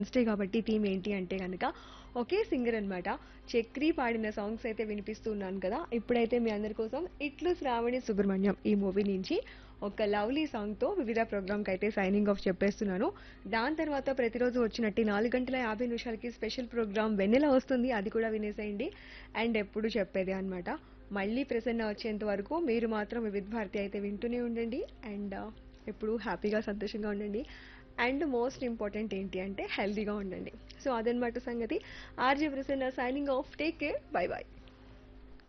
Wednesday కాబట్టి theme ఏంటి అంటే కనుక ఒకే సింగర్ అన్నమాట చక్రి పాడిన సాంగ్స్ అయితే వినిపిస్తున్నాను కదా ఇప్పుడైతే మీ అందరి కోసం ఇట్లు శ్రావణి సుబ్రహ్మణ్యం ఈ మూవీ నుంచి ఒక లవ్లీ సాంగ్తో వివిధ ప్రోగ్రామ్కి అయితే సైనింగ్ ఆఫ్ చెప్పేస్తున్నాను దాని తర్వాత ప్రతిరోజు వచ్చినట్టు నాలుగు గంటల యాభై నిమిషాలకి స్పెషల్ ప్రోగ్రామ్ వెన్నెల వస్తుంది అది కూడా వినేసేయండి అండ్ ఎప్పుడు చెప్పేదే అన్నమాట మళ్ళీ ప్రసన్న వచ్చేంత వరకు మీరు మాత్రం వివిధ భారతి అయితే వింటూనే ఉండండి అండ్ ఎప్పుడు హ్యాపీగా సంతోషంగా ఉండండి అండ్ మోస్ట్ ఇంపార్టెంట్ ఏంటి అంటే హెల్తీగా ఉండండి సో అదనమాట సంగతి R J Prasanna signing off take care bye bye